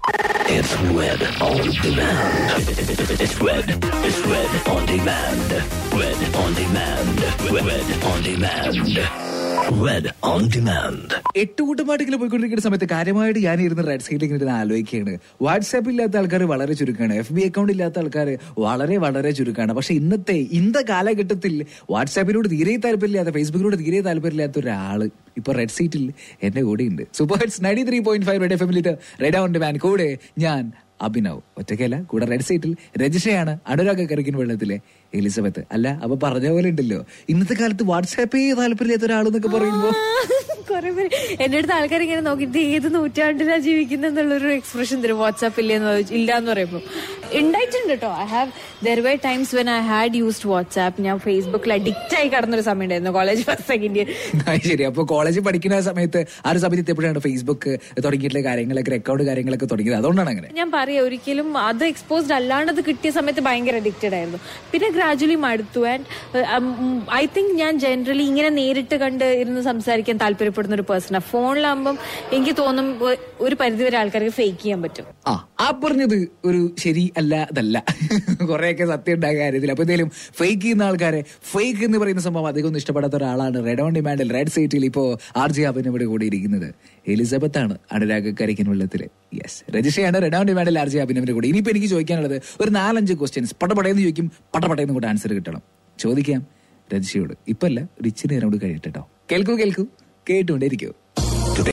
It's Red on Demand. It's Red. It's Red on Demand. Red on Demand. Red on Demand. Red on Demand. എട്ട് കൂട്ടമാട്ടിങ്ങനെ പോയിക്കൊണ്ടിരിക്കുന്ന സമയത്ത് കാര്യമായിട്ട് ഞാൻ ഇരുന്ന് red സൈഡിൽ ഇങ്ങനെ ഇരുന്ന് ആലോചിക്കുകയാണ് വാട്സാപ്പ് ഇല്ലാത്ത ആൾക്കാർ വളരെ ചുരുക്കമാണ് എഫ് ബി അക്കൗണ്ട് ഇല്ലാത്ത ആൾക്കാർ വളരെ വളരെ ചുരുക്കമാണ് പക്ഷെ ഇന്നത്തെ ഇന്ന കാലഘട്ടത്തിൽ വാട്സാപ്പിനോട് തീരെ താല്പര്യമില്ലാത്ത ഫേസ്ബുക്കിനോട് തീരെ താല്പര്യമില്ലാത്ത ഒരാള് ഇപ്പൊ റെഡ് സീറ്റിൽ എന്റെ കൂടെ ഉണ്ട് super hits ninety three point five red F എമ്മിലിട്ട് റെഡ് ഓൺ ഡിമാൻഡ് കൂടെ ഞാൻ അഭിനവ് ഒറ്റയ്ക്കല്ല കൂടെ റെഡ് സീറ്റിൽ രജിഷയാണ് അനുരാഗ കറിക്കിൻ വെള്ളത്തിലെ എലിസബത്ത് അല്ല അപ്പൊ പറഞ്ഞ പോലെ ഉണ്ടല്ലോ ഇന്നത്തെ കാലത്ത് വാട്സാപ്പേ താല്പര്യമില്ലാത്ത ഒരാളെന്നൊക്കെ പറയുമ്പോ കുറെ പേര് എന്റെ അടുത്ത് ആൾക്കാർ ഇങ്ങനെ നോക്കിയിട്ട് ഏത് നൂറ്റാണ്ടിലാ ജീവിക്കുന്നുള്ളൊരു എക്സ്പ്രഷൻ തരും വാട്സാപ്പ് ഇല്ലെന്ന് ഇല്ല എന്ന് പറയുമ്പോൾ ഉണ്ടായിട്ടുണ്ട് കേട്ടോ I have there were times when I had used WhatsApp ഞാൻ ഫേസ്ബുക്കിൽ അഡിക്റ്റ് ആയി കടന്നൊരു സമയം ഉണ്ടായിരുന്നു കോളേജ് ഫസ്റ്റ് സെക്കൻഡ് ഇയർ അത് ശരി അപ്പൊ കോളേജിൽ പഠിക്കുന്ന സമയത്ത് ആ ഒരു സമയത്ത് എപ്പോഴാണ് ഫേസ്ബുക്ക് തുടങ്ങിയിട്ടുള്ള കാര്യങ്ങളൊക്കെ അക്കൗണ്ട് കാര്യങ്ങളൊക്കെ തുടങ്ങിയത് അതുകൊണ്ടാണ് അങ്ങനെ ഞാൻ പറയാം ഒരിക്കലും അത് എക്സ്പോസ്ഡ് അല്ലാണ്ട് അത് കിട്ടിയ സമയത്ത് ഭയങ്കര അഡിക്റ്റഡ് ആയിരുന്നു പിന്നെ ഗ്രാജുവലി മടുത്തു ആൻഡ് ഐ തിങ്ക് ഞാൻ ജനറലി ഇങ്ങനെ നേരിട്ട് കണ്ട് ഇരുന്ന് സംസാരിക്കാൻ താല്പര്യപ്പെടുന്ന ഒരു പേഴ്സണാണ് ഫോണിലാകുമ്പം എനിക്ക് തോന്നും ഒ- ഒരു പരിധിവരെ ആൾക്കാർക്ക് ഫേക്ക് ചെയ്യാൻ പറ്റും ആ ആ പറഞ്ഞത് ഒരു ശരി അല്ല അതല്ല കുറെയൊക്കെ സത്യം ഉണ്ടായ കാര്യത്തിൽ അപ്പൊ എന്തെങ്കിലും ഫേക്ക് ചെയ്യുന്ന ആൾക്കാരെ ഫേക്ക് എന്ന് പറയുന്ന സംഭവം അധികം ഒന്നും ഇഷ്ടപ്പെടാത്ത ഒരാളാണ് റെഡ് ഓൺ ഡിമാൻഡിൽ റെഡ് സൈറ്റിൽ ഇപ്പോ ആർ ജെ അബിന് ഇവിടെ കൂടി ഇരിക്കുന്നത് എലിസബത്ത് ആണ് അനുരാഗ് കരിക്കൻ വെള്ളത്തില് യെസ് രജിഷയാണ് റെഡ് ഓൺ ഡിമാൻഡിൽ ആർ ജെ അഭിനവിന്റെ കൂടെ ഇനിയിപ്പോ എനിക്ക് ചോദിക്കാനുള്ളത് ഒരു നാലഞ്ച് ക്വസ്റ്റ്യൻസ് പടപടയെന്ന് ചോദിക്കും പടപടയെന്ന് കൂടെ ആൻസർ കിട്ടണം ചോദിക്കാം രജിഷയോട് ഇപ്പല്ല ഒരു ഇച്ചിരി നേരം കൂടി കഴിയട്ടെ കേട്ടോ കേൾക്കൂ കേൾക്കൂ കേട്ടുകൊണ്ടേയിരിക്കൂ